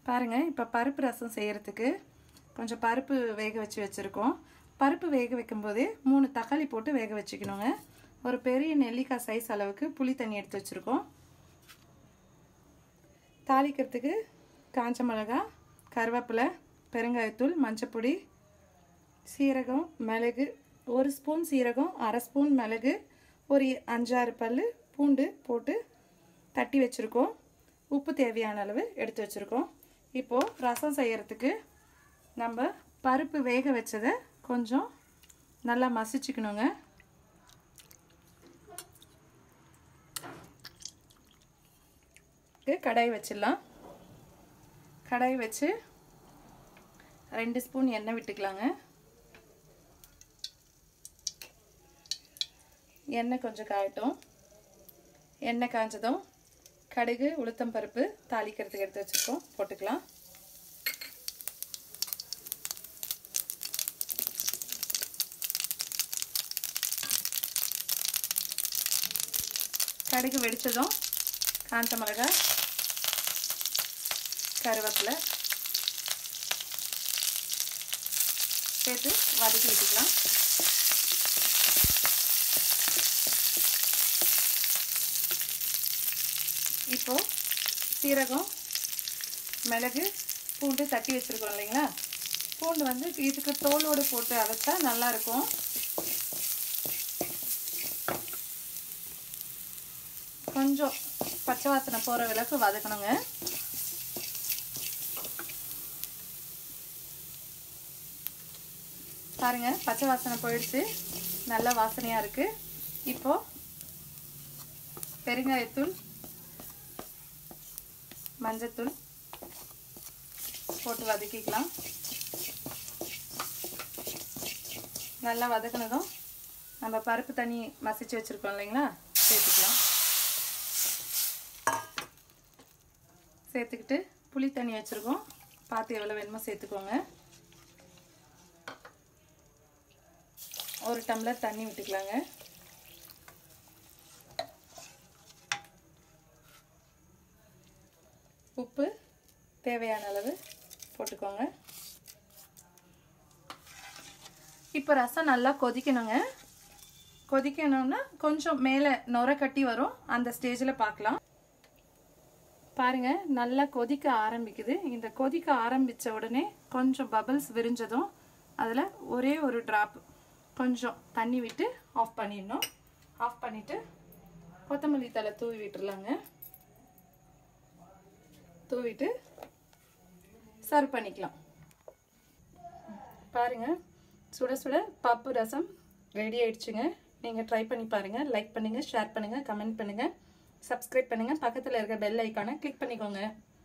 பாருங்கள் இப்போ பருப்பு ரசம் செய்கிறதுக்கு கொஞ்சம் பருப்பு வேக வச்சு வச்சுருக்கோம் பருப்பு வேக வைக்கும்போதே மூணு தக்காளி போட்டு வேக வச்சுக்கணுங்க ஒரு பெரிய நெல்லிக்காய் சைஸ் அளவுக்கு புளி தண்ணி எடுத்து வச்சுருக்கோம் தாளிக்கிறதுக்கு காஞ்ச மிளகா கருவேப்பிலை பெருங்காயத்தூள் மஞ்சப்பொடி சீரகம் மிளகு ஒரு ஸ்பூன் சீரகம் அரை ஸ்பூன் மிளகு ஒரு அஞ்சாறு பல் பூண்டு போட்டு தட்டி வச்சுருக்கோம் உப்பு தேவையான அளவு எடுத்து வச்சுருக்கோம் இப்போது ரசம் செய்கிறதுக்கு நம்ம பருப்பு வேக வச்சதை கொஞ்சம் நல்லா மசிச்சுக்கணுங்க கடாய் வச்சிடலாம் கடாய் வச்சு ரெண்டு ஸ்பூன் எண்ணெய் விட்டுக்கலாங்க எண்ணெய் கொஞ்சம் காயட்டும் எண்ணெய் காய்ஞ்சதும் கடுகு உளுத்தம் பருப்பு தாளிக்கிறதுக்கு எடுத்து வச்சுருக்கோம் போட்டுக்கலாம் கடுகு வெடித்ததும் காஞ்ச மிளகாய் கருவேப்பிலை சேர்த்து வதக்கி விட்டுக்கலாம் இப்போது சீரகம் மிளகு பூண்டு தட்டி வச்சுருக்கோம் இல்லைங்களா பூண்டு வந்து இதுக்கு தோலோடு போட்டு அரைச்சா நல்லாயிருக்கும் கொஞ்சம் பச்சை வாசனை போகிற விளக்கு வதக்கணுங்க பாருங்க பச்சை வாசனை போயிடுச்சு நல்ல வாசனையாக இருக்குது இப்போது பெருங்காயத்தூள் மஞ்சத்தூள் போட்டு வதக்கிக்கலாம் நல்லா வதக்கினதும் நம்ம பருப்பு தண்ணி மசிச்சு வச்சுருக்கோம் இல்லைங்களா சேர்த்துக்கலாம் சேர்த்துக்கிட்டு புளி தண்ணி வச்சுருக்கோம் பார்த்து எவ்வளோ வேணுமோ சேர்த்துக்கோங்க ஒரு டம்ளர் தண்ணி விட்டுக்கலாங்க உப்பு தேவையான அளவு போட்டுக்கோங்க இப்போ ரசம் நல்லா கொதிக்கணுங்க கொதிக்கணும்னா கொஞ்சம் மேலே நுர கட்டி வரும் அந்த ஸ்டேஜில் பார்க்கலாம் பாருங்க நல்லா கொதிக்க ஆரம்பிக்குது இந்த கொதிக்க ஆரம்பித்த உடனே கொஞ்சம் பபிள்ஸ் விரிஞ்சதும் அதில் ஒரே ஒரு ட்ராப் கொஞ்சம் தண்ணி விட்டு ஆஃப் பண்ணிடணும் ஆஃப் பண்ணிவிட்டு கொத்தமல்லி தலை தூவி விட்டுறலாங்க தூவிட்டு சர்வ் பண்ணிக்கலாம் பாருங்க சுட சுட பப்பு ரசம் ரெடி ஆயிடுச்சுங்க நீங்கள் ட்ரை பண்ணி பாருங்கள் லைக் பண்ணுங்கள் ஷேர் பண்ணுங்கள் கமெண்ட் பண்ணுங்கள் சப்ஸ்கிரைப் பண்ணுங்கள் பக்கத்தில் இருக்க பெல் ஐக்கானை கிளிக் பண்ணிக்கோங்க